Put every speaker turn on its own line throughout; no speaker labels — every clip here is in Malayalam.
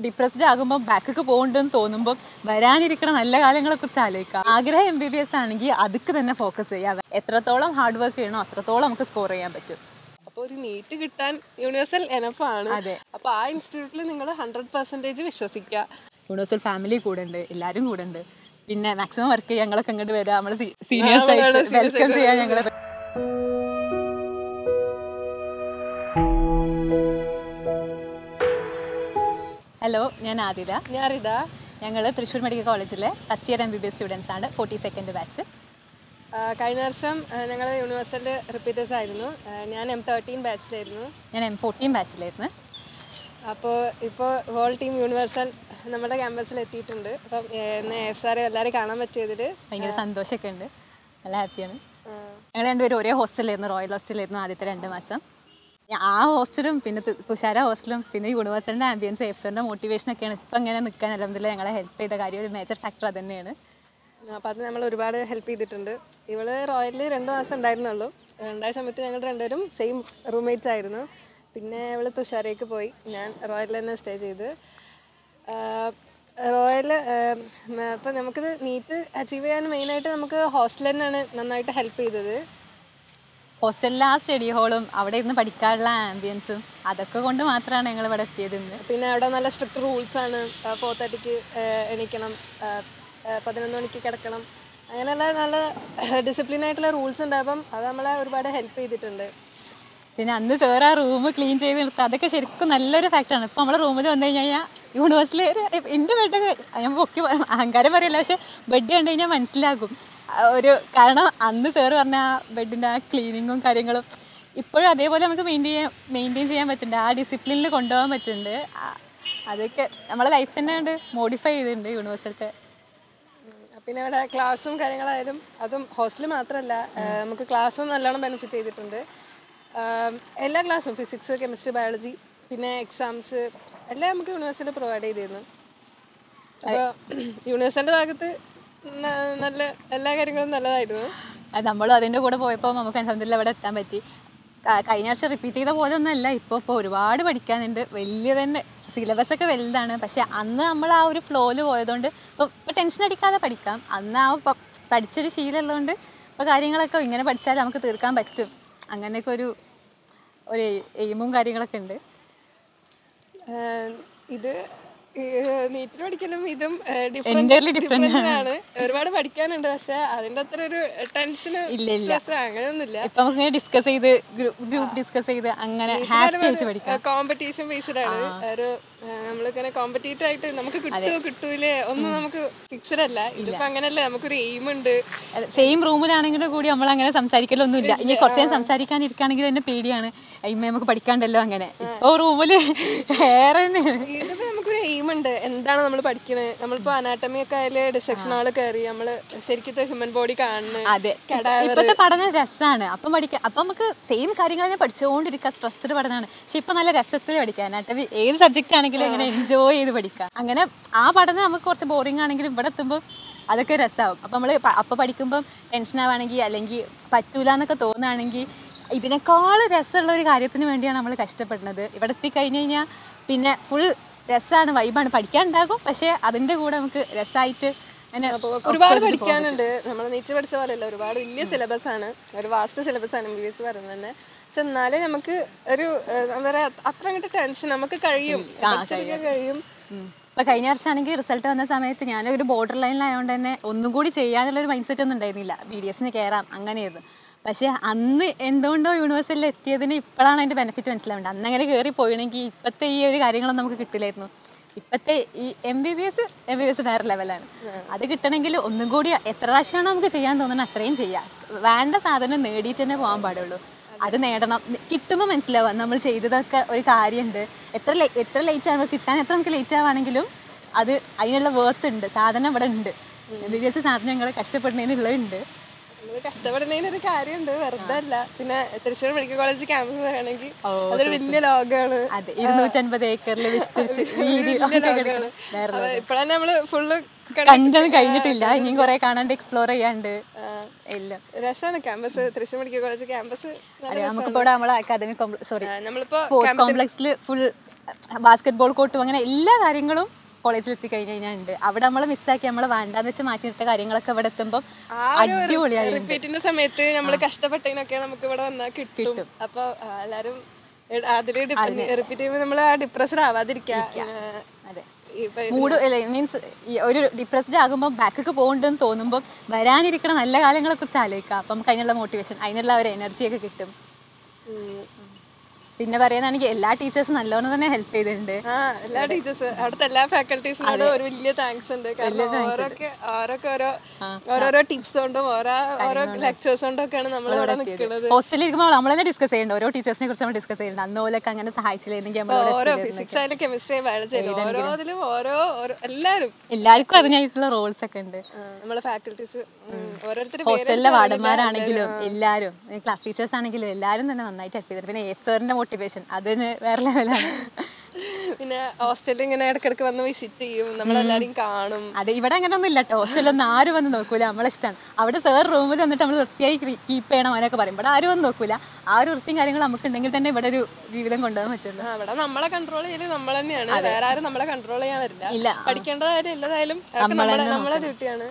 ഡിപ്രസ്ഡ് ആകുമ്പോൾ ബാക്കൊക്കെ പോകുന്നുണ്ടെന്ന് തോന്നുമ്പോൾ വരാനിരിക്കുന്ന നല്ല കാലങ്ങളെ കുറിച്ച് ആലോചിക്കാം ആഗ്രഹം എം ബി ബി എസ് ആണെങ്കിൽ അതിക്ക് തന്നെ ഫോക്കസ് ചെയ്യാം എത്രത്തോളം ഹാർഡ് വർക്ക് ചെയ്യണോ അത്രത്തോളം നമുക്ക് സ്കോർ ചെയ്യാൻ പറ്റും
അപ്പോൾ ഒരു നീറ്റ് കിട്ടാൻ യൂണിവേഴ്സൽ എനഫാണ്
അതെ.
അപ്പോൾ ആ ഇൻസ്റ്റിറ്റ്യൂട്ടിൽ നിങ്ങൾ ഹൺഡ്രഡ് പെർസെൻറ്റേജ് വിശ്വസിക്കുക
യൂണിവേഴ്സൽ ഫാമിലി കൂടെ ഉണ്ട് എല്ലാവരും കൂടെ ഉണ്ട് പിന്നെ മാക്സിമം വർക്ക് ചെയ്യാൻ ഞങ്ങളൊക്കെ ഇങ്ങോട്ട് വരാം നമ്മൾ സീനിയേഴ്സ് ആയിട്ട്
നമ്മള് seniors
വെൽക്കം
ആയിട്ട്
ചെയ്യാൻ ഞങ്ങൾ ഹലോ ഞാൻ ആതിര
ഞാനിതാ
ഞങ്ങൾ തൃശ്ശൂർ മെഡിക്കൽ കോളേജിലെ first year M B B S students ആണ് ഫോർട്ടി സെക്കൻഡ് ബാച്ച്
ആ, കഴിഞ്ഞ വർഷം ഞങ്ങൾ യൂണിവേഴ്സലിൻ്റെ റിപ്പീറ്റേഴ്സ് ആയിരുന്നു ആ, ഞാൻ എം തേർട്ടീൻ ബാച്ചിലായിരുന്നു
ഞാൻ എം ഫോർട്ടീൻ ബാച്ചിലായിരുന്നു
അപ്പോൾ ഇപ്പോൾ വേൾഡ് ടീം യൂണിവേഴ്സൽ നമ്മുടെ ക്യാമ്പസിൽ എത്തിയിട്ടുണ്ട് അപ്പം ഇന്ന് എഫ് സാറെ എല്ലാവരും കാണാൻ പറ്റിയതിൽ
ഭയങ്കര സന്തോഷമൊക്കെ ഉണ്ട് നല്ല ഹാപ്പിയാണ് ഞങ്ങൾ രണ്ടുപേരും ഒരേ ഹോസ്റ്റലിലായിരുന്നു റോയൽ ഹോസ്റ്റലിലായിരുന്നു ആദ്യത്തെ രണ്ട് മാസം ഞാ- ആ ഹോസ്റ്റലും പിന്നെ തു- തുഷാര ഹോസ്റ്റലും പിന്നെ യൂണിവേഴ്സിറ്റിൻ്റെ ആംബിയൻസ് എഫ്സറിൻ്റെ മോട്ടിവേഷനൊക്കെയാണ് ഇപ്പം ഇങ്ങനെ നിൽക്കാൻ അല്ലെന്നില്ല ഞങ്ങളെ ഹെൽപ്പ് ചെയ്ത കാര്യം ഒരു മേജർ ഫാക്ടർ അത് തന്നെയാണ്
അപ്പോൾ അത് നമ്മൾ ഒരുപാട് ഹെൽപ്പ് ചെയ്തിട്ടുണ്ട് ഇവള് റോയലിൽ രണ്ട് മാസം ഉണ്ടായിരുന്നുള്ളൂ ഉണ്ടായ സമയത്ത് ഞങ്ങൾ രണ്ടുപേരും സെയിം റൂംമേറ്റ്സ് ആയിരുന്നു പിന്നെ ഇവള് തുഷാരേക്ക് പോയി ഞാൻ റോയലിൽ തന്നെ സ്റ്റേ ചെയ്ത് റോയൽ അപ്പോൾ നമുക്കിത് നീറ്റ് അച്ചീവ് ചെയ്യാൻ മെയിനായിട്ട് നമുക്ക് ഹോസ്റ്റൽ തന്നെയാണ് നന്നായിട്ട് ഹെൽപ്പ് ചെയ്തത്
ഹോസ്റ്റലിലെ ആ സ്റ്റഡി ഹാളും അവിടെ ഇരുന്ന് പഠിക്കാനുള്ള ആംബിയൻസും അതൊക്കെ കൊണ്ട് മാത്രമാണ് ഞങ്ങൾ ഇവിടെ എത്തിയത് ഇന്ന്
പിന്നെ അവിടെ നല്ല സ്ട്രിക്റ്റ് റൂൾസ് ആണ് ഫോർ തേർട്ടിക്ക് എണീക്കണം ആ, ആ, പതിനൊന്ന് മണിക്ക് കിടക്കണം അങ്ങനെയുള്ള നല്ല ഡിസിപ്ലിൻ ആയിട്ടുള്ള റൂൾസ് ഉണ്ട് അപ്പം അത് നമ്മളെ ഒരുപാട് ഹെൽപ്പ് ചെയ്തിട്ടുണ്ട്
പിന്നെ അന്ന് സാർ ആ റൂം ക്ലീൻ ചെയ്ത് നിർത്തുക അതൊക്കെ ശരിക്കും നല്ലൊരു ഫാക്ടറാണ് ഇപ്പം നമ്മളെ റൂമിൽ വന്നു കഴിഞ്ഞാൽ യൂണിവേഴ്സിൽ എൻ്റെ ബെഡൊക്കെ ഞാൻ പൊക്കി പറ- അഹങ്കാരം പറയില്ല പക്ഷെ ബെഡ് കണ്ടു കഴിഞ്ഞാൽ മനസ്സിലാകും ആ ഒരു കാരണം അന്ന് സാറ് പറഞ്ഞ ആ ബെഡിൻ്റെ ആ ക്ലീനിങ്ങും കാര്യങ്ങളും ഇപ്പോഴും അതേപോലെ നമുക്ക് മെയിൻറ്റെയിൻ ചെയ്യാൻ മെയിൻറ്റെയിൻ ചെയ്യാൻ പറ്റുന്നുണ്ട് ആ ഡിസിപ്ലിനിൽ കൊണ്ടുപോകാൻ പറ്റുന്നുണ്ട് ആ- അതൊക്കെ നമ്മളെ ലൈഫ് തന്നെ ഉണ്ട് മോഡിഫൈ ചെയ്തിട്ടുണ്ട് യൂണിവേഴ്സിലത്തെ
ഉം, പിന്നെ ഇവിടെ ക്ലാസ്സും കാര്യങ്ങളായാലും അതും ഹോസ്റ്റൽ മാത്രമല്ല ആ, നമുക്ക് ക്ലാസ്സും നല്ലോണം ബെനിഫിറ്റ് ചെയ്തിട്ടുണ്ട് ആ, എല്ലാ ക്ലാസ്സും ഫിസിക്സ് കെമിസ്ട്രി ബയോളജി പിന്നെ എക്സാംസ് എല്ലാം നമുക്ക് യൂണിവേഴ്സിറ്റി പ്രൊവൈഡ് ചെയ്തിരുന്നു അപ്പോൾ യൂണിവേഴ്സിൻ്റെ ഭാഗത്ത് ന- നല്ല എല്ലാ കാര്യങ്ങളും നല്ലതായിരുന്നു
അത് നമ്മളും അതിൻ്റെ കൂടെ പോയപ്പോൾ നമുക്ക് അലഹമില്ല ഇവിടെ എത്താൻ പറ്റി ക- കഴിഞ്ഞ വർഷം റിപ്പീറ്റ് ചെയ്ത പോലെ ഒന്നുമല്ല ഇപ്പോൾ ഇപ്പോൾ ഒരുപാട് പഠിക്കാനുണ്ട് വലിയ തന്നെ സിലബസ് ഒക്കെ വലുതാണ് പക്ഷെ അന്ന് നമ്മൾ ആ ഒരു ഫ്ലോയിൽ പോയതുകൊണ്ട് ഇപ്പോൾ ഇപ്പോൾ ടെൻഷൻ അടിക്കാതെ പഠിക്കാം അന്ന് ആ പ- പഠിച്ചൊരു ശീലമുള്ളതുകൊണ്ട് ഇപ്പോൾ കാര്യങ്ങളൊക്കെ ഇങ്ങനെ പഠിച്ചാൽ നമുക്ക് തീർക്കാൻ പറ്റും അങ്ങനെയൊക്കെ ഒരു ഒരു എയിമും കാര്യങ്ങളൊക്കെ ഉണ്ട്
ആഹ് ഇത് നീറ്റിൽ പഠിക്കലും ഇതും
Entirely different
ഡിഫറെന്റ് ആണ് ഒരുപാട് പഠിക്കാനുണ്ട് പക്ഷെ അതിന്റെ അത്ര ഒരു ടെൻഷന്
ഇല്ല, ഇല്ല.
അങ്ങനെയൊന്നുമില്ല
ഇപ്പം നമുക്ക് ഡിസ്കസ് ചെയ്ത് ഗ്രൂപ്പ് ഡിസ്കസ് ചെയ്ത് അങ്ങനെ ഹാപ്പി ആയിട്ട് പഠിക്കാം
കോമ്പറ്റീഷൻ ബേസ്ഡ് ആണ് ഒരു ആഹ് നമ്മളിങ്ങനെ കോമ്പറ്റീറ്റീവ് ആയിട്ട് നമുക്ക് കിട്ടുമോ കിട്ടൂലേ ഒന്നും നമുക്ക് ഫിക്സഡ് അല്ല ഇതിപ്പോ അങ്ങനല്ല നമുക്കൊരു എയിം ഉണ്ട്
സെയിം റൂമിലാണെങ്കിലും കൂടി നമ്മൾ അങ്ങനെ സംസാരിക്കലൊന്നുമില്ല ഇനി കുറച്ച് നേരം സംസാരിക്കാനിരിക്കുകയാണെങ്കിൽ തന്നെ പേടിയാണ് അയ്മ നമുക്ക് പഠിക്കാണ്ടല്ലോ അങ്ങനെ ഇപ്പോൾ റൂമില് വേറെ തന്നെയാണ്
ഇതിപ്പോ നമുക്കൊരു എയിം ഉണ്ട് എന്താണ് നമ്മൾ പഠിക്കണത് നമ്മളിപ്പോ അനാട്ടമി ഒക്കെ അതില് ഡിസെക്ഷനുകൾ കയറി നമ്മള് ശരിക്കത്തെ ഹ്യൂമൻ ബോഡി കാണുന്നത്
അതെ ഇപ്പോഴത്തെ പഠനം രസമാണ് അപ്പം പഠിക്കാം അപ്പം നമുക്ക് സെയിം കാര്യങ്ങൾ തന്നെ പഠിച്ചുകൊണ്ടിരിക്കുക സ്ട്രെസ്ഡ് പഠനമാണ് പക്ഷെ ഇപ്പം നല്ല രസത്തിൽ പഠിക്കാം അനാട്ടമി ഏത് സബ്ജക്റ്റ് ആണെങ്കിലും ഇങ്ങനെ എൻജോയ് ചെയ്ത് പഠിക്കാം അങ്ങനെ ആ പഠനം നമുക്ക് കുറച്ച് ബോറിംഗ് ആണെങ്കിലും ഇവിടെ എത്തുമ്പോൾ അതൊക്കെ രസമാവും അപ്പം നമ്മൾ അപ്പം പഠിക്കുമ്പം ടെൻഷൻ ആവുകയാണെങ്കിൽ അല്ലെങ്കിൽ പറ്റൂല എന്നൊക്കെ തോന്നുകയാണെങ്കിൽ ഇതിനേക്കാൾ രസമുള്ള ഒരു കാര്യത്തിന് വേണ്ടിയാണ് നമ്മൾ കഷ്ടപ്പെടുന്നത് ഇവിടെ എത്തിക്കഴിഞ്ഞ് കഴിഞ്ഞാൽ പിന്നെ ഫുൾ രസമാണ് വൈബാണ് പഠിക്കാനുണ്ടാകും പക്ഷേ അതിൻ്റെ കൂടെ നമുക്ക് രസമായിട്ട് അങ്ങനെ
അപ്പൊ ഒരുപാട് പഠിക്കാനുണ്ട് നമ്മൾ നീറ്റ് പഠിച്ച പോലെയല്ല ഒരുപാട് വലിയ സിലബസ് ആണ് ഒരു വാസ്റ്റ് സിലബസ് ആണ് എം ബി എസ് പറയുന്നത് തന്നെ പക്ഷെ എന്നാലും നമുക്ക് ഒരു ഏഹ്, എന്താ പറയാ അത്ര അങ്ങോട്ട് ടെൻഷൻ നമുക്ക് കഴിയും പഠിച്ചെടുക്കാൻ കഴിയും
ഇപ്പൊ കഴിഞ്ഞ വർഷമാണെങ്കിൽ റിസൾട്ട് വന്ന സമയത്ത് ഞാൻ ഒരു ബോർഡർ ലൈനിലായതുകൊണ്ട് തന്നെ ഒന്നും കൂടി ചെയ്യാനുള്ള ഒരു മൈൻഡ് സെറ്റ് ഒന്നും ഉണ്ടായിരുന്നില്ല ബി ഡി എസിന് കയറാം അങ്ങനെയായിരുന്നു പക്ഷേ അന്ന് എന്തുകൊണ്ടോ യൂണിവേഴ്സിറ്റിയിൽ എത്തിയതിന് ഇപ്പോഴാണ് അതിന്റെ ബെനിഫിറ്റ് മനസ്സിലാവേണ്ടത് അന്ന് അങ്ങനെ കയറി പോയിണെങ്കിൽ ഇപ്പോഴത്തെ ഈ ഒരു കാര്യങ്ങളൊന്നും നമുക്ക് കിട്ടില്ലായിരുന്നു ഇപ്പോഴത്തെ ഈ M B B S M B B S വേറെ ലെവലാണ് അത് കിട്ടണമെങ്കിൽ ഒന്നും കൂടി എത്ര പ്രാവശ്യമാണോ നമുക്ക് ചെയ്യാൻ തോന്നുന്നത് അത്രയും ചെയ്യാം വേണ്ട സാധനം നേടിയിട്ട് തന്നെ പോകാൻ പാടുള്ളൂ അത് നേടണം കിട്ടുമ്പോൾ മനസ്സിലാവുക നമ്മൾ ചെയ്തതൊക്കെ ഒരു കാര്യമുണ്ട് എത്ര late- എത്ര ലേറ്റ് ആവുമ്പോൾ കിട്ടാൻ എത്ര നമുക്ക് ലേറ്റ് ആവുകയാണെങ്കിലും അത് അതിനുള്ള വേർത്ത് ഉണ്ട് സാധനം ഇവിടെ ഉണ്ട് എം ബി ബി എസ് സാധനങ്ങൾ കഷ്ടപ്പെടുന്നതിനുള്ളതുണ്ട്
നമ്മള് കഷ്ടപ്പെടുന്നതിന് ഒരു കാര്യമുണ്ട് വെറുതെ അല്ല പിന്നെ തൃശ്ശൂർ മെഡിക്കൽ കോളേജ് ക്യാമ്പസ് വേണമെങ്കിൽ അതൊരു വലിയ ലോകമാണ്
അതെ ഇരുന്നൂറ്റൻപത് ഏക്കറിൽ വിസ്തരിച്ച് വീട് ഒക്കെ കിടക്കണം. വേറെ
ഇപ്പോഴാണ് നമ്മള് ഫുള്ള്
കണ്ടൊന്നും കഴിഞ്ഞിട്ടില്ല ഇനിയും കുറെ കാണാണ്ട് എക്സ്പ്ലോർ ചെയ്യാണ്ട് എല്ലാം
രസമാണ് campus Thrissur medical college campus
അതെ നമുക്കിപ്പോ ഇവിടെ നമ്മളെ അക്കാദമിക് സോറി
നമ്മളിപ്പോ
സ്പോർട്സ് കോംപ്ലക്സിൽ ഫുൾ ബാസ്കറ്റ് ബോൾ കോർട്ടും അങ്ങനെ എല്ലാ കാര്യങ്ങളും കോളേജിൽ എത്തിക്കഴിഞ്ഞ് കഴിഞ്ഞാൽ ഉണ്ട് അവിടെ നമ്മൾ മിസ്സാക്കി നമ്മൾ വേണ്ടാന്ന് വെച്ച് മാറ്റി നിർത്ത കാര്യങ്ങളൊക്കെ ഇവിടെ എത്തുമ്പോൾ അടിപൊളിയായി
റിപ്പീറ്റിന്റെ സമയത്ത് നമ്മൾ കഷ്ടപ്പെട്ടതിനൊക്കെ നമുക്ക് ഇവിടെ വന്നാൽ കിട്ടും അപ്പൊ ആ, എല്ലാരും എ- അതില് റിപ്പീറ്റ് ചെയ്യുമ്പോൾ നമ്മൾ ആ ഡിപ്രസ്ഡ് ആവാതിരിക്കുക
അതെ
ഇപ്പൊ
മൂഡ് മീൻസ് ഒരു ഡിപ്രസ്ഡ് ആകുമ്പോൾ ബാക്കൊക്കെ പോകുന്നുണ്ടെന്ന് തോന്നുമ്പോൾ വരാനിരിക്കുന്ന നല്ല കാലങ്ങളെ കുറിച്ച് ആലോചിക്കാം അപ്പം നമുക്ക് അതിനുള്ള മോട്ടിവേഷൻ അതിനുള്ള ഒരു എനർജിയൊക്കെ കിട്ടും
ഉം.
പിന്നെ പറയുന്നതാണെങ്കിൽ എല്ലാ ടീച്ചേഴ്സും നല്ലോണം തന്നെ ഹെൽപ്പ് ചെയ്തിട്ടുണ്ട്
ആ എല്ലാ ടീച്ചേഴ്സ് അവിടുത്തെ എല്ലാ ഫാക്കൽറ്റീസിനോടും ഒരു വലിയ താങ്ക്സ് ഉണ്ട് കാരണം ഓരോക്കെ ഓരോക്കെ ഓരോ ഓരോരോ ടിപ്സ് കൊണ്ടും ഓരോ ഓരോ ലെക്ചേഴ്സ് കൊണ്ടും ഒക്കെയാണ് നമ്മൾ ഇവിടെ നിൽക്കുന്നത്
ഹോസ്റ്റലിൽ ഇരിക്കുമ്പോൾ നമ്മൾ തന്നെ ഡിസ്കസ് ചെയ്യേണ്ട ഓരോ ടീച്ചേഴ്സിനെ കുറിച്ച് നമ്മൾ ഡിസ്കസ് ചെയ്യുന്നുണ്ട് അന്ന് പോലൊക്കെ അങ്ങനെ സഹായിച്ചില്ലെങ്കിൽ നമ്മൾ
ഓരോ ഫിസിക്സ് ആയാലും കെമിസ്ട്രി ബയോളജി ആയാലും ഓരോ ഇതിലും ഓരോ ഓരോ എല്ലാവരും
എല്ലാവർക്കും അതിനായിട്ടുള്ള റോൾസ് ഒക്കെ ഉണ്ട്
ആ, നമ്മളെ ഫാക്കൽറ്റീസ് ഓരോരുത്തർ
ഹോസ്റ്റലിലെ വാർഡന്മാരാണെങ്കിലും എല്ലാവരും ക്ലാസ് ടീച്ചേഴ്സ് ആണെങ്കിലും എല്ലാവരും തന്നെ നന്നായിട്ട് ഹെൽപ്പ് ചെയ്തിട്ടുണ്ട് പിന്നെ എഫ് സാറിന്റെ മോട്ടിവേഷൻ അതിന് വേറെ ലെവലാണ്
പിന്നെ ഹോസ്റ്റലിൽ ഇങ്ങനെ ഇടക്കിടക്ക് വന്ന് വിസിറ്റ് ചെയ്യും നമ്മളെല്ലാരും കാണും
അതെ ഇവിടെ അങ്ങനെ ഒന്നും ഇല്ല കേട്ടോ ഹോസ്റ്റലൊന്നും ആരും വന്ന് നോക്കൂല നമ്മളെ ഇഷ്ടമാണ് അവിടെ സാർ റൂമിൽ വന്നിട്ട് നമ്മൾ വൃത്തിയായി കീപ്പ് ചെയ്യണം അവനൊക്കെ പറയും ഇവിടെ ആരും വന്ന് നോക്കൂല ആ ഒരു വൃത്തിയും കാര്യങ്ങളും നമുക്ക് ഉണ്ടെങ്കിൽ തന്നെ ഇവിടെ ഒരു ജീവിതം കൊണ്ടുപോകാൻ പറ്റുള്ളൂ
ആ, ഇവിടെ നമ്മളെ കൺട്രോൾ ചെയ്യല് നമ്മൾ തന്നെയാണ് വേറെ ആരും നമ്മളെ കൺട്രോൾ ചെയ്യാൻ വരില്ല
ഇല്ല.
പഠിക്കേണ്ട കാര്യം എല്ലാതായാലും അതൊക്കെ നമ്മളെ നമ്മളെ ഡ്യൂട്ടിയാണ്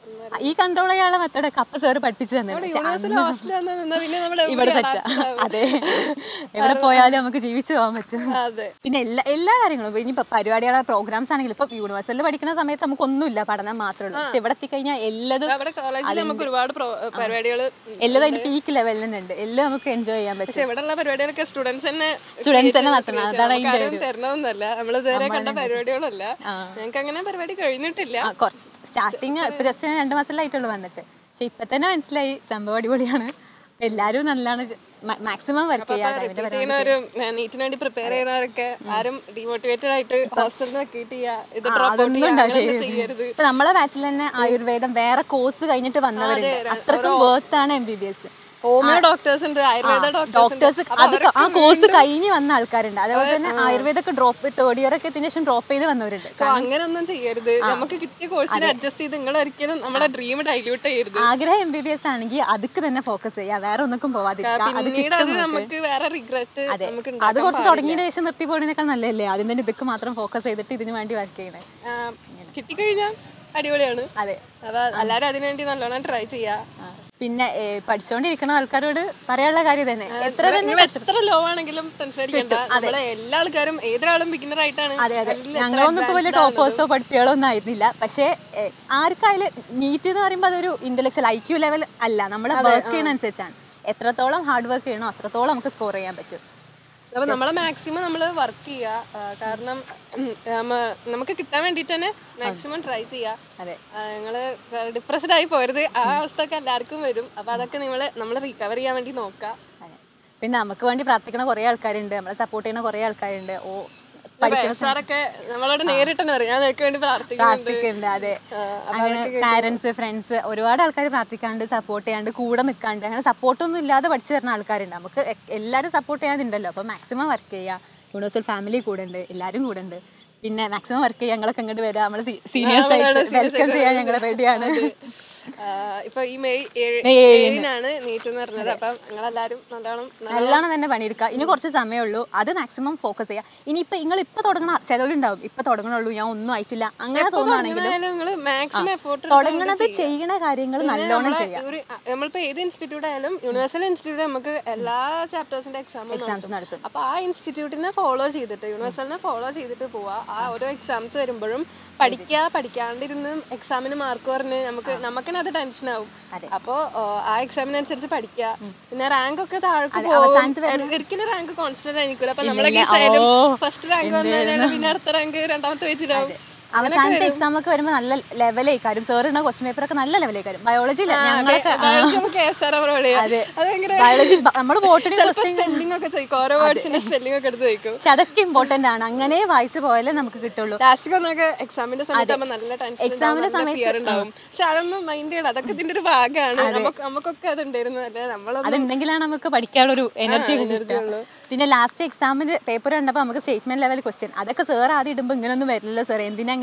ഈ കൺട്രോൾ ചെയ്യാനുള്ള മെത്തേഡൊക്കെ അപ്പ സാർ പഠിപ്പിച്ചു തന്നിട്ടുണ്ട് പക്ഷെ
യൂണിവേഴ്സിൽ ഹോസ്റ്റലിൽ വന്ന് നിന്നാ പിന്നെ നമ്മൾ
ഇവിടെ സെറ്റാ അതെ എവിടെ പോയാലും നമുക്ക് ജീവിച്ചു പോകാൻ പറ്റും
അതെ
പിന്നെ എല്ലാ എല്ലാ കാര്യങ്ങളും ഇപ്പൊ ഇനിയിപ്പോ പരിപാടികളെ പ്രോഗ്രാംസ് ആണെങ്കിലും ഇപ്പൊ യൂണിവേഴ്സിറ്റിയിൽ പഠിക്കുന്ന സമയത്ത് നമുക്ക് ഒന്നുമില്ല പഠനം മാത്രമേ ഉള്ളൂ പക്ഷെ ഇവിടെ എത്തിക്കഴിഞ്ഞാൽ എല്ലാതും
അവിടെ കോളേജിൽ നമുക്ക് ഒരുപാട് പരിപാടികൾ
എല്ലാതും അതിന്റെ പീക്ക് ലെവലിൽ തന്നെയുണ്ട് എല്ലാം നമുക്ക് എൻജോയ് ചെയ്യാൻ പറ്റും
പക്ഷെ ഇവിടെയുള്ള പരിപാടികളൊക്കെ സ്റ്റുഡൻസ് തന്നെ
Students തന്നെ നടത്തണം. അതാണ്
നമുക്ക് ആരും തരണമൊന്നല്ല നമ്മൾ ഇതുവരെ കണ്ട പരിപാടികളല്ല ഞങ്ങൾക്ക് അങ്ങനെ പരിപാടി കഴിഞ്ഞിട്ടില്ല
ആ, കുറച്ച് സ്റ്റാർട്ടിങ് ഇപ്പൊ ജസ്റ്റ് രണ്ട് മാസത്തിലായിട്ടുള്ളൂ വന്നിട്ട് പക്ഷെ ഇപ്പൊ തന്നെ മനസ്സിലായി സംഭവം അടിപൊളിയാണ് എല്ലാരും നല്ലാണ് മാക്സിമം വർക്ക് ചെയ്യാൻ
റിപ്പീറ്റ് ചെയ്യുന്നവരും നീറ്റിന് വേണ്ടി പ്രിപ്പയർ ചെയ്യുന്നവരൊക്കെ ആരും ഡിമോട്ടിവേറ്റഡ് ആയിട്ട് ഹോസ്റ്റലിൽ നിന്ന് വെക്കിയിട്ട് ചെയ്യുക ഇത് ഡ്രോപ്പ് ഔട്ട്
അതൊന്നും
ചെയ്യുക
ഉണ്ടാവില്ല.
അങ്ങനെയൊന്നും ചെയ്യരുത്
ഇപ്പൊ നമ്മളെ ബാച്ചിൽ തന്നെ ആയുർവേദം വേറെ കോഴ്സ് കഴിഞ്ഞിട്ട് വന്നവരുണ്ട് അത്രക്കും വേർത്ത് ആണ് M B B S
homeo doctors ഉണ്ട് ആയുർവേദ ഡോക്ടേഴ്സ് ഉണ്ട്
ഡോക്ടേഴ്സ് അത് ആ കോഴ്സ് കഴിഞ്ഞ് വന്ന ആൾക്കാരുണ്ട് അതേപോലെ തന്നെ ആയുർവേദമൊക്കെ ഡ്രോപ്പ് തേർഡ് ഇയർ ഒക്കെ എത്തിയ ശേഷം ഡ്രോപ്പ് ചെയ്ത് വന്നവരുണ്ട്
സോ അങ്ങനെയൊന്നും ചെയ്യരുത് നമുക്ക് കിട്ടിയ കോഴ്സിനെ അഡ്ജസ്റ്റ് ചെയ്ത് നിങ്ങൾ ഒരിക്കലും നമ്മുടെ ഡ്രീം ഡൈല്യൂട്ട് ചെയ്യരുത്
ആഗ്രഹം എം ബി ബി എസ് ആണെങ്കിൽ അതിക്ക് തന്നെ ഫോക്കസ് ചെയ്യുക വേറെ ഒന്നൊക്കും പോവാതിരിക്കുക അത്
പിന്നീട് അത് നമുക്ക് വേറെ റിഗ്രറ്റ് നമുക്ക്
അത്
ഉണ്ടാക്കാൻ
കുറച്ച് തുടങ്ങിയ ശേഷം നിർത്തി പോകണേക്കാൾ നല്ലതല്ലേ ആദ്യം തന്നെ ഇതൊക്കെ മാത്രം ഫോക്കസ് ചെയ്തിട്ട് ഇതിന് വേണ്ടി വർക്ക് ചെയ്യണേ
ആ, കിട്ടിക്കഴിഞ്ഞാൽ അടിപൊളിയാണ്
അതെ
അപ്പൊ എല്ലാരും അതിനുവേണ്ടി നല്ലോണം ട്രൈ ചെയ്യാ
പിന്നെ ഏ, പഠിച്ചുകൊണ്ടിരിക്കുന്ന ആൾക്കാരോട് പറയാനുള്ള കാര്യം തന്നെ എത്ര തന്നെ
നിങ്ങൾ എത്ര ലോ ആണെങ്കിലും ടെൻഷൻ അടിക്കണ്ട നമ്മളെ എല്ലാ ആൾക്കാരും ഏതൊരാളും ബിഗിനർ ആയിട്ടാണ്
അതെ അതെ
എല്ലാം
ഞങ്ങളൊന്നും ഇപ്പോൾ വലിയ ടോപ്പേഴ്സോ പഠിപ്പികളോ ഒന്നും ആയിരുന്നില്ല പക്ഷേ ഏ, ആർക്കായാലും നീറ്റ് എന്ന് പറയുമ്പോൾ അതൊരു ഇന്റലക്ച്വൽ ഐ ക്യു ലെവൽ അല്ല നമ്മൾ വർക്ക് ചെയ്യുന്ന അനുസരിച്ചാണ് എത്രത്തോളം ഹാർഡ് വർക്ക് ചെയ്യണോ അത്രത്തോളം നമുക്ക് സ്കോർ ചെയ്യാൻ പറ്റും
അപ്പൊ നമ്മളെ മാക്സിമം നമ്മൾ വർക്ക് ചെയ്യുക ആ, കാരണം ഉം, നമ്മ- നമുക്ക് കിട്ടാൻ വേണ്ടിട്ട് തന്നെ മാക്സിമം ട്രൈ ചെയ്യുക
അതെ
ഞങ്ങള് ഡിപ്രസ്ഡ് ആയി പോരുത് ആ അവസ്ഥ ഒക്കെ എല്ലാവർക്കും വരും അപ്പൊ അതൊക്കെ നിങ്ങൾ നമ്മൾ റിക്കവർ ചെയ്യാൻ വേണ്ടി നോക്കുക
അതെ പിന്നെ നമുക്ക് വേണ്ടി പ്രാർത്ഥിക്കുന്ന കുറേ ആൾക്കാരുണ്ട് നമ്മളെ സപ്പോർട്ട് ചെയ്യുന്ന കുറേ ആൾക്കാരുണ്ട് ഓ
സാറൊക്കെ നമ്മളോട് നേരിട്ട് തന്നെ പറയും ഞാൻ നിനക്ക് വേണ്ടി പ്രാർത്ഥിക്കുന്നുണ്ട്
പ്രാർത്ഥിക്കുന്നുണ്ട് അതെ അങ്ങനെ പാരന്റ്സ് ഫ്രണ്ട്സ് ഒരുപാട് ആൾക്കാർ പ്രാർത്ഥിക്കാണ്ട് സപ്പോർട്ട് ചെയ്യാണ്ട് കൂടെ നിൽക്കാണ്ട് അങ്ങനെ സപ്പോർട്ടൊന്നും ഇല്ലാതെ പഠിച്ചു തരുന്ന ആൾക്കാരുണ്ട് നമുക്ക് എ- എല്ലാവരും സപ്പോർട്ട് ചെയ്യാനുണ്ടല്ലോ അപ്പോൾ മാക്സിമം വർക്ക് ചെയ്യുക യൂണിവേഴ്സൽ ഫാമിലി കൂടെ ഉണ്ട് എല്ലാവരും കൂടെ ഉണ്ട് പിന്നെ മാക്സിമം വർക്ക് ചെയ്യുക ഞങ്ങളൊക്കെ ഇങ്ങോട്ട് വരാം നമ്മൾ സീനിയേഴ്സ് ആയിട്ട് വെൽക്കം ചെയ്യാൻ ഞങ്ങൾ റെഡിയാണ്
ആ, ഇപ്പൊ ഈ മെയ് ഏഴ്
മെയ് ഏഴിന്.
ഏഴിനാണ് നീറ്റ് എന്ന് പറഞ്ഞത് അപ്പം നിങ്ങളെല്ലാരും നല്ലോണം
നല്ലോണം തന്നെ പണിയെടുക്കുക ഇനി കുറച്ച് സമയമുള്ളൂ അത് മാക്സിമം ഫോക്കസ് ചെയ്യുക ഇനിയിപ്പോൾ നിങ്ങൾ ഇപ്പോൾ തുടങ്ങണ ചിലവരുണ്ടാവും ഇപ്പോൾ തുടങ്ങണുള്ളൂ ഞാൻ ഒന്നും ആയിട്ടില്ല അങ്ങനെ തോന്നുകയാണെങ്കിലും
നിങ്ങൾ മാക്സിമം എഫോർട്ട്
തുടങ്ങണത് ചെയ്യണ കാര്യങ്ങൾ നല്ലോണം ചെയ്യാം
ഒരു നമ്മളിപ്പോ ഏത് ഇൻസ്റ്റിറ്റ്യൂട്ട് ആയാലും യൂണിവേഴ്സൽ ഇൻസ്റ്റിറ്റ്യൂട്ട് നമുക്ക് എല്ലാ ചാപ്റ്റേഴ്സിന്റെ എക്സാം
എക്സാംസ് നടത്തും
അപ്പൊ ആ ഇൻസ്റ്റിറ്റ്യൂട്ടിനെ ഫോളോ ചെയ്തിട്ട് യൂണിവേഴ്സലിനെ ഫോളോ ചെയ്തിട്ട് പോവാ ആ ഓരോ എക്സാംസ് വരുമ്പോഴും പഠിക്കുക പഠിക്കാണ്ടിരുന്ന് എക്സാമിന് മാർക്ക് പറഞ്ഞ് നമുക്ക് നമുക്കെന്നെ അത് ടെൻഷൻ ആവും അപ്പോ ഓ, ആ എക്സാമിനനുസരിച്ച് പഠിക്കുക പിന്നെ റാങ്ക് ഒക്കെ താഴേക്ക് പോകും ഒരിക്കലും റാങ്ക് കോൺസ്റ്റന്റ് ആയിരിക്കില്ല അപ്പൊ നമ്മളെ കേസായാലും ഫസ്റ്റ് റാങ്ക് വന്നു കഴിഞ്ഞാൽ പിന്നെ അടുത്ത റാങ്ക് രണ്ടാമത്തെ വെച്ചിട്ടാവും
അവസാനത്തെ എക്സാം ഒക്കെ വരുമ്പോൾ നല്ല ലെവലേക്കാരും സാർ ഇടുന്ന ക്വസ്റ്റ്യൻ പേപ്പർ ഒക്കെ നല്ല ലെവലേക്കാരും ബയോളജി ഞങ്ങളൊക്കെ
ബയോളജി നമുക്ക് എസ് ആർ പോലെ അത് ഭയങ്കര
ബയോളജി നമ്മൾ ബോട്ടിന്
ചിലപ്പോ സ്പെല്ലിംഗ് ഒക്കെ ചോദിക്കും ഓരോ വേർഡ്സിന്റെ സ്പെല്ലിംഗ് ഒക്കെ എടുത്ത് ചോദിക്കും
പക്ഷെ അതൊക്കെ ഇമ്പോർട്ടന്റ് ആണ് അങ്ങനെ വായിച്ചു പോയാലേ നമുക്ക് കിട്ടുള്ളൂ
ലാസ്റ്റ് ഒന്നൊക്കെ എക്സാമിന്റെ സമയത്ത് ആവുമ്പോ നല്ല ടെൻഷൻ നല്ല ഫിയർ ഉണ്ടാവും പക്ഷെ അതൊന്നും മൈൻഡ് ചെയ്യണം അതൊക്കെ ഇതിന്റെ ഒരു ഭാഗമാണ് നമുക്ക് നമുക്കൊക്കെ അത് ഉണ്ടായിരുന്നു അല്ലേ നമ്മളൊന്നും
അതുണ്ടെങ്കിലാണ് നമുക്ക് പഠിക്കാനുള്ള ഒരു എനർജി കിട്ടുക പിന്നെ ലാസ്റ്റ് എക്സാമിന് പേപ്പർ കണ്ടപ്പോൾ നമുക്ക് സ്റ്റേറ്റ്മെന്റ് ലെവൽ ക്വസ്റ്റ്യൻ അതൊക്കെ സാർ ആദ്യം ഇടുമ്പോൾ ഇങ്ങനെയൊന്നും വരില്ലല്ലോ സാർ എന്തിനാ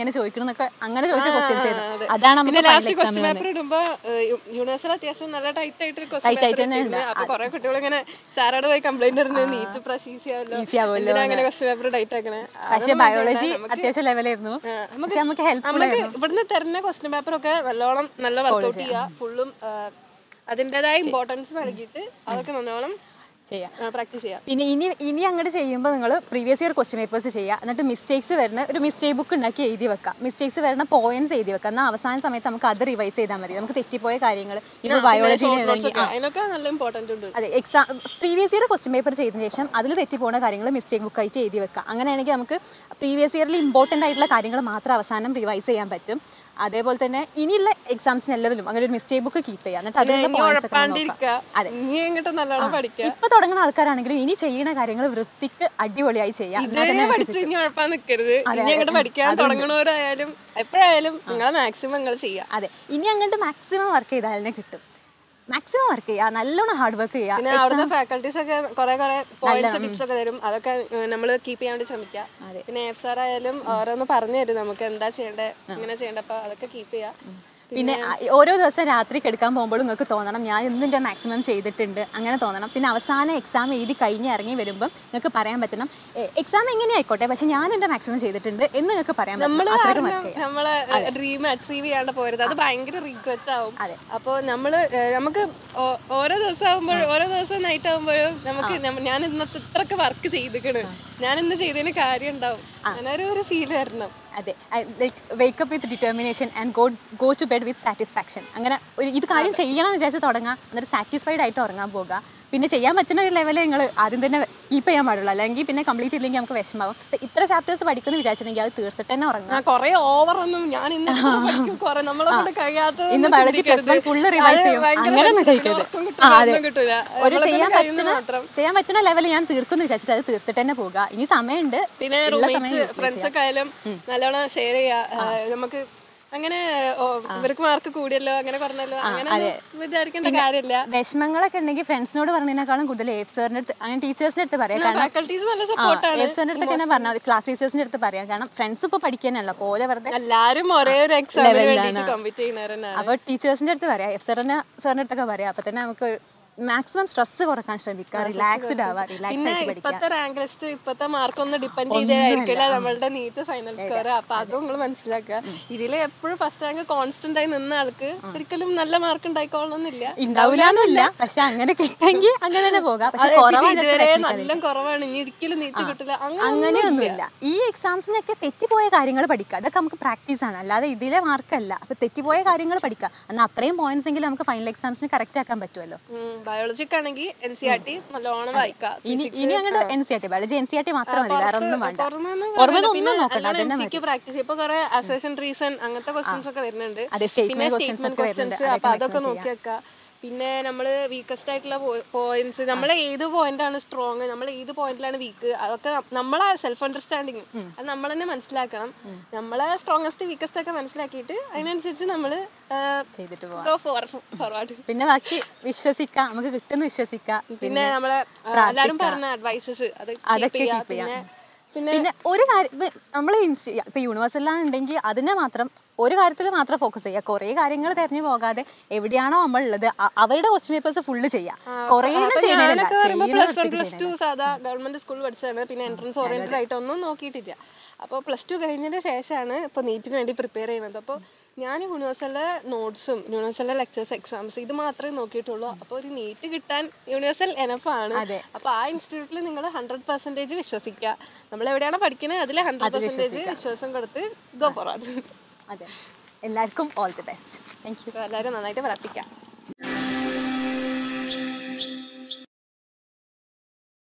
എങ്ങനെ ചോദിക്കണം എന്നൊക്കെ അങ്ങനെ ചോദിച്ച ക്വസ്റ്റ്യൻസ് ആയിരുന്നു
അതെ.
അതാണ് നമുക്ക്
പിന്നെ
final
ലാസ്റ്റ്
exam
ക്വസ്റ്റ്യൻ
ന്
പേപ്പർ ഇടുമ്പോ യൂണിവേഴ്സൽ അത്യാവശ്യം നല്ല ടൈറ്റ് ആയിട്ട്
Tight ആയിട്ട് തന്നെ ഉണ്ട്.
അപ്പൊ കുറെ കുട്ടികൾ ഇങ്ങനെ സാറോട് പോയി കംപ്ലൈന്റ് ഇരുന്ന് നീറ്റ് പ്രാവശ്യം ഈസി ആവല്ലോ
Easy ആവുമല്ലോ
എന്തിനാ അങ്ങനെ ക്വസ്റ്റ്യൻ പേപ്പർ ടൈറ്റ് ആക്കണേ
പക്ഷെ ബയോളജി അത്യാവശ്യം ലെവലായിരുന്നു പക്ഷെ നമുക്ക് ഹെൽപ്പ്
നമുക്ക് ഇവിടുന്ന് തരുന്ന ക്വസ്റ്റ്യൻ പേപ്പർ ഒക്കെ നല്ലോണം നല്ല വർക്ക്ഔട്ട് ചെയ്യുക ഫുള്ളും അതിൻ്റെതായ ഇമ്പോർട്ടൻസ് നൽകിയിട്ട് അതൊക്കെ നല്ലോണം
ചെയ്യാം
പ്രാക്ടീസ് ചെയ്യുക
പിന്നെ ഇനി ഇനി അങ്ങോട്ട് ചെയ്യുമ്പോൾ നിങ്ങൾ പ്രീവിയസ് ഇയർ ക്വസ്റ്റ്യൻ പേപ്പേഴ്സ് ചെയ്യുക എന്നിട്ട് മിസ്റ്റേക്സ് വരുന്ന ഒരു മിസ്റ്റേക്ക് ബുക്ക് ഉണ്ടാക്കി എഴുതി വെക്കുക മിസ്റ്റേക്സ് വരുന്ന പോയിന്റ്സ് എഴുതി വെക്കുക എന്നാൽ അവസാന സമയത്ത് നമുക്ക് അത് റിവൈസ് ചെയ്താൽ മതി നമുക്ക് തെറ്റിപ്പോയ കാര്യങ്ങൾ ഇപ്പോൾ ബയോളജിയിലാണെങ്കിൽ
അതിനൊക്കെ നല്ല ഇമ്പോർട്ടൻ്റ് ഉണ്ട്
അതെ exam previous year question paper ചെയ്തതിന് ശേഷം അതിൽ തെറ്റിപ്പോണ കാര്യങ്ങൾ മിസ്റ്റേക്ക് ബുക്കായിട്ട് എഴുതി വെക്കുക അങ്ങനെയാണെങ്കിൽ നമുക്ക് പ്രീവിയസ് ഇയറിൽ ഇമ്പോർട്ടൻ്റ് ആയിട്ടുള്ള കാര്യങ്ങൾ മാത്രം അവസാനം റിവൈസ് ചെയ്യാൻ പറ്റും അതേപോലെ തന്നെ ഇനിയുള്ള എക്സാംസിന് എല്ലാത്തിലും അങ്ങനെ ഒരു മിസ്റ്റേക്ക് ബുക്ക് കീപ്പ് ചെയ്യുക എന്നിട്ട് അതിലുള്ള
ഇനി
points ഒക്കെ ഒന്ന് നോക്കുക.
ഉഴപ്പാണ്ടിരിക്കുക ഇനി എങ്ങോട്ട് നല്ലോണം പഠിക്കുക
ഇപ്പൊ തുടങ്ങുന്ന ആൾക്കാരാണെങ്കിലും ഇനി ചെയ്യുന്ന കാര്യങ്ങൾ വൃത്തിക്ക് അടിപൊളിയായി ചെയ്യാം എന്നാൽ
ഇതുവരെ
തന്നെ
പഠിച്ച് ഇനി ഉഴപ്പാൻ നിൽക്കരുത് ഇനി അങ്ങോട്ട് പഠിക്കാൻ തുടങ്ങണവരായാലും എപ്പോഴായാലും നിങ്ങൾ മാക്സിമം നിങ്ങൾ ചെയ്യുക
അതെ ഇനി അങ്ങോട്ട് മാക്സിമം വർക്ക് ചെയ്താൽ തന്നെ കിട്ടും മാക്സിമം വർക്ക് ചെയ്യുക നല്ലോണം ഹാർഡ് വർക്ക് ചെയ്യുക
പിന്നെ അവിടുത്തെ ഫാക്കൽറ്റീസ് ഒക്കെ കുറെ കുറെ പോയിന്റ്സ് ടിപ്സ് ഒക്കെ തരും അതൊക്കെ നമ്മൾ കീപ്പ് ചെയ്യാൻ വേണ്ടി ശ്രമിക്കുക പിന്നെ എഫ് സാർ ആയാലും ഓരോന്ന് പറഞ്ഞു തരും നമുക്ക് എന്താ ചെയ്യേണ്ടത് ഇങ്ങനെ ചെയ്യേണ്ടത് അപ്പൊ അതൊക്കെ കീപ്പ് ചെയ്യുക
പിന്നെ ആ, ഓരോ ദിവസം രാത്രി കിടക്കാൻ പോകുമ്പോഴും നിങ്ങൾക്ക് തോന്നണം ഞാൻ ഇന്നും എൻ്റെ മാക്സിമം ചെയ്തിട്ടുണ്ട് അങ്ങനെ തോന്നണം പിന്നെ അവസാനം എക്സാം എഴുതി കഴിഞ്ഞ് ഇറങ്ങി വരുമ്പം നിങ്ങൾക്ക് പറയാൻ പറ്റണം എക്സാം എങ്ങനെ ആയിക്കോട്ടെ പക്ഷെ ഞാൻ എൻ്റെ മാക്സിമം ചെയ്തിട്ടുണ്ട് എന്ന് നിങ്ങൾക്ക് പറയാൻ
നമ്മള്
പറ്റണം അത്രയ്ക്ക്
കാരണം
വർക്ക് ചെയ്യുക
നമ്മളെ ഡ്രീം അച്ചീവ് ചെയ്യാണ്ട് പോരുത് അത് ഭയങ്കര റിഗ്രറ്റ് ആവും
അതെ.
അപ്പോൾ നമ്മള് ഏഹ്, നമുക്ക് ഓ- ഓരോ ദിവസം ആകുമ്പോഴും ഓരോ ദിവസം നൈറ്റ് ആകുമ്പോഴും നമുക്ക് നമ്മ- ഞാൻ ഇന്നത്തെ ഇത്രയൊക്കെ വർക്ക് ചെയ്തിക്കണ് ഞാൻ ഇന്ന് ചെയ്തതിന് കാര്യം ഉണ്ടാവും അങ്ങനെ ഒരു ഫീൽ വരണം
അതെ like wake up with determination and go go to bed with satisfaction അങ്ങനെ ഒരു ഇത് കാര്യം ചെയ്യണം എന്ന് വിചാരിച്ച് തുടങ്ങാം എന്നിട്ട് സാറ്റിസ്ഫൈഡ് ആയിട്ട് ഉറങ്ങാൻ പോകുക പിന്നെ ചെയ്യാൻ പറ്റുന്ന ഒരു ലെവലിൽ നിങ്ങൾ ആദ്യം തന്നെ കീപ്പ് ചെയ്യാൻ പാടുള്ളൂ അല്ലെങ്കിൽ പിന്നെ കംപ്ലീറ്റ് ഇല്ലെങ്കിൽ നമുക്ക് വിഷമാകും ഇപ്പം ഇത്ര ചാപ്റ്റേഴ്സ് പഠിക്കുന്നു വിചാരിച്ചിട്ടുണ്ടെങ്കിൽ അത് തീർത്തിട്ട് തന്നെ ഉറങ്ങാം
ആ കൊറേ ഓവർ ഒന്നും ഞാൻ ഇന്ന് കൊറേ നമ്മളെ കൊണ്ട് കഴിയാത്ത
ഇന്ന് biology plus one full revise ചെയ്യും. അങ്ങനെയൊന്നും ചെയ്യരുത്. ആ, അതെ.
കിട്ടൂല
ഒരു ചെയ്യാൻ
കഴിയുന്ന
പറ്റുന്ന
മാത്രം
ചെയ്യാൻ പറ്റുന്ന ലെവലിൽ ഞാൻ തീർക്കുന്നു വിചാരിച്ചിട്ട് അത് തീർത്തിട്ട് തന്നെ പോകുക ഇനി സമയമുണ്ട്
പിന്നെ
ഉള്ള സമയം
റൂംമേറ്റ്സ്
use
ഫ്രണ്ട്സ് ഒക്കെ ആയാലും നല്ലോണം ഷെയർ ചെയ്യാ ആ, നമുക്ക് അങ്ങനെ ഓ, ഇവർക്ക് മാർക്ക് കൂടിയല്ലോ അങ്ങനെ പറഞ്ഞല്ലോ അങ്ങനെ ഒന്നും വിചാരിക്കേണ്ട കാര്യമില്ല
വിഷമങ്ങളൊക്കെ ഉണ്ടെങ്കിൽ ഫ്രണ്ട്സിനോട് പറഞ്ഞതിനേക്കാളും കൂടുതൽ എഫ് സാറിന്റെ അടുത്ത് അങ്ങനെ ടീച്ചേഴ്സിന്റെ അടുത്ത് പറയാം കാരണം
ഫാക്കൽറ്റീസ് നല്ല സപ്പോർട്ടാണ്
എഫ് സാറിന്റെ അടുത്ത് തന്നെ പറഞ്ഞാൽ ക്ലാസ് ടീച്ചേഴ്സിന്റെ അടുത്ത് പറയാം കാരണം ഫ്രണ്ട്സ് ഇപ്പൊ പഠിക്കാനല്ല പോലെ വെറുതെ
എല്ലാരും ഒരേ ഒരു എക്സാമിന് വേണ്ടിട്ട് കോമ്പീറ്റ് ചെയ്യുന്നവരെന്നാണ്
അപ്പോൾ ടീച്ചേഴ്സിന്റെ അടുത്ത് പറയാം എഫ് സാറിന്റെ സാറിന്റെ അടുത്തൊക്കെ പറയാം അപ്പൊ തന്നെ നമുക്ക് മാക്സിമം സ്ട്രെസ് കുറക്കാൻ ശ്രമിക്കുക റിലാക്സ്ഡ് ആവാം റിലാക്സ്
പിന്നെ
ആയിട്ട് പഠിക്കാം
ഇപ്പത്തെ റാങ്ക് ലിസ്റ്റ് ഇപ്പത്തെ മാർക്ക് ഒന്ന് ഡിപ്പെൻഡ് ചെയ്തായിരിക്കില്ല നമ്മളുടെ നീറ്റ് ഫൈനൽ സ്കോർ അപ്പൊ അതും നിങ്ങൾ മനസ്സിലാക്കുക ഇതിൽ എപ്പോഴും ഫസ്റ്റ് റാങ്ക് കോൺസ്റ്റന്റ് ആയി നിന്ന ആൾക്ക് ഒരിക്കലും നല്ല മാർക്ക് ഉണ്ടായിക്കോളണമെന്നില്ല
ഉണ്ടാവില്ല പക്ഷെ അങ്ങനെ കിട്ടെങ്കിൽ അങ്ങനെ തന്നെ പോകാം പക്ഷെ
അതെ, പിന്നെ
കുറവാണ്
ഇതുവരെ നല്ല കുറവാണ് ഇനി ഒരിക്കലും നീറ്റ് കിട്ടില്ല അങ്ങനെ
അങ്ങനെയൊന്നുമില്ല ഈ എക്സാംസിനൊക്കെ തെറ്റിപ്പോയ കാര്യങ്ങൾ പഠിക്കുക അതൊക്കെ നമുക്ക് പ്രാക്ടീസ് ആണ് അല്ലാതെ ഇതിലെ മാർക്കല്ല അപ്പൊ തെറ്റിപ്പോയ കാര്യങ്ങൾ പഠിക്കുക എന്നാൽ അത്രയും പോയിന്റ്സ് എങ്കിലും നമുക്ക് ഫൈനൽ എക്സാംസിന് കറക്റ്റ് ആക്കാൻ പറ്റുമല്ലോ
ബയോളജിക്ക് ആണെങ്കിൽ എൻ സി ആർ ടി നല്ലോണം വായിക്കാം
ഇനി ഇനി അങ്ങോട്ട് N C R T biology N C R T മാത്രം മതി വേറെ ഒന്നും വേണ്ട
പുറമേന്ന്
പുറമെ
പറയണ്ട.
ഒന്നും
പിന്നെ
നോക്കണ്ട
എല്ലാം
അതന്നെ
MCQ പ്രാക്ടീസ് ഇപ്പൊ കുറെ അസേഷൻ റീസൺ അങ്ങനത്തെ ക്വസ്റ്റ്യൻസ് ഒക്കെ വരുന്നുണ്ട്
അതെ, statement
പിന്നെ
questions
സ്റ്റേറ്റ്മെന്റ്
ഒക്കെ വരുന്നുണ്ട്.
ക്വസ്റ്റ്യൻസ് അപ്പൊ
അതൊക്കെ
അതൊക്കെ നോക്കി വെക്കുക പിന്നെ നമ്മൾ വീക്കസ്റ്റ് ആയിട്ടുള്ള പോയിന്റ്സ് നമ്മൾ ഏത് പോയിന്റ് ആണ് സ്ട്രോങ് നമ്മൾ ഏത് പോയിന്റിലാണ് വീക്ക് അതൊക്കെ ന- നമ്മളെ സെൽഫ് അണ്ടർസ്റ്റാൻഡിങ് അത് നമ്മൾ തന്നെ മനസ്സിലാക്കണം നമ്മളെ സ്ട്രോങ്ങസ്റ്റ് വീക്കസ്റ്റ് ഒക്കെ മനസ്സിലാക്കിയിട്ട് അതിനനുസരിച്ച് നമ്മൾ
ചെയ്തിട്ട് പോവാം
ഗോ ഫോർ ഫോർവേഡ്
പിന്നെ ബാക്കി വിശ്വസിക്കാം നമുക്ക് കിട്ടുന്ന വിശ്വസിക്കാം
പിന്നെ നമ്മളെ ആ, എല്ലാരും പറഞ്ഞ അഡ്വൈസസ് അത് keep
അതൊക്കെ
ചെയ്യാ.
keep ചെയ്യാം.
പിന്നെ പിന്നെ
പിന്നെ ഒരു കാര്യം നമ്മൾ ഇപ്പൊ യൂണിവേഴ്സലാണെന്നുണ്ടെങ്കിൽ അതിനെ മാത്രം ഒരു കാര്യത്തിൽ മാത്രം ഫോക്കസ് ചെയ്യുക കുറേ കാര്യങ്ങൾ തെരഞ്ഞു പോകാതെ എവിടെയാണോ നമ്മൾ ഉള്ളത് അ- അവരുടെ ക്വസ്റ്റ്യൻ പേപ്പേഴ്സ് ഫുള്ള് ചെയ്യാം കുറേ
അപ്പൊ ഞാനൊക്കെ പറയുമ്പോ പ്ലസ് വൺ പ്ലസ്
ചെയ്യുന്നില്ല
ടു സാധാ ഗവൺമെന്റ് സ്കൂളിൽ പഠിച്ചതാണ് പിന്നെ എൻട്രൻസ് ഓറിയന്റഡ് ആയിട്ടൊന്നും നോക്കിയിട്ടില്ല അപ്പോൾ പ്ലസ് ടു കഴിഞ്ഞതിന് ശേഷമാണ് ഇപ്പോൾ നീറ്റിന് വേണ്ടി പ്രിപ്പയർ ചെയ്യുന്നത് അപ്പോൾ ഞാൻ യൂണിവേഴ്സലിലെ നോട്ട്സും യൂണിവേഴ്സലിലെ ലെക്ചേഴ്സ് എക്സാംസ് ഇത് മാത്രമേ നോക്കിയിട്ടുള്ളൂ അപ്പോൾ ഒരു നീറ്റ് കിട്ടാൻ യൂണിവേഴ്സൽ എനഫാണ്
അതെ.
അപ്പോൾ ആ ഇൻസ്റ്റിറ്റ്യൂട്ടിൽ നിങ്ങൾ ഹൺഡ്രഡ് പെർസെൻറ്റേജ് വിശ്വസിക്കുക നമ്മൾ എവിടെയാണോ പഠിക്കുന്നത് അതിൽ ഹൺഡ്രഡ് പെർസെൻറ്റേജ് വിശ്വാസം കൊടുത്ത് ഗോ ഫോർവേഡ്
അതെ എല്ലാവർക്കും all the best thank you
എല്ലാവരും നന്നായിട്ട് പ്രാർത്ഥിക്കാം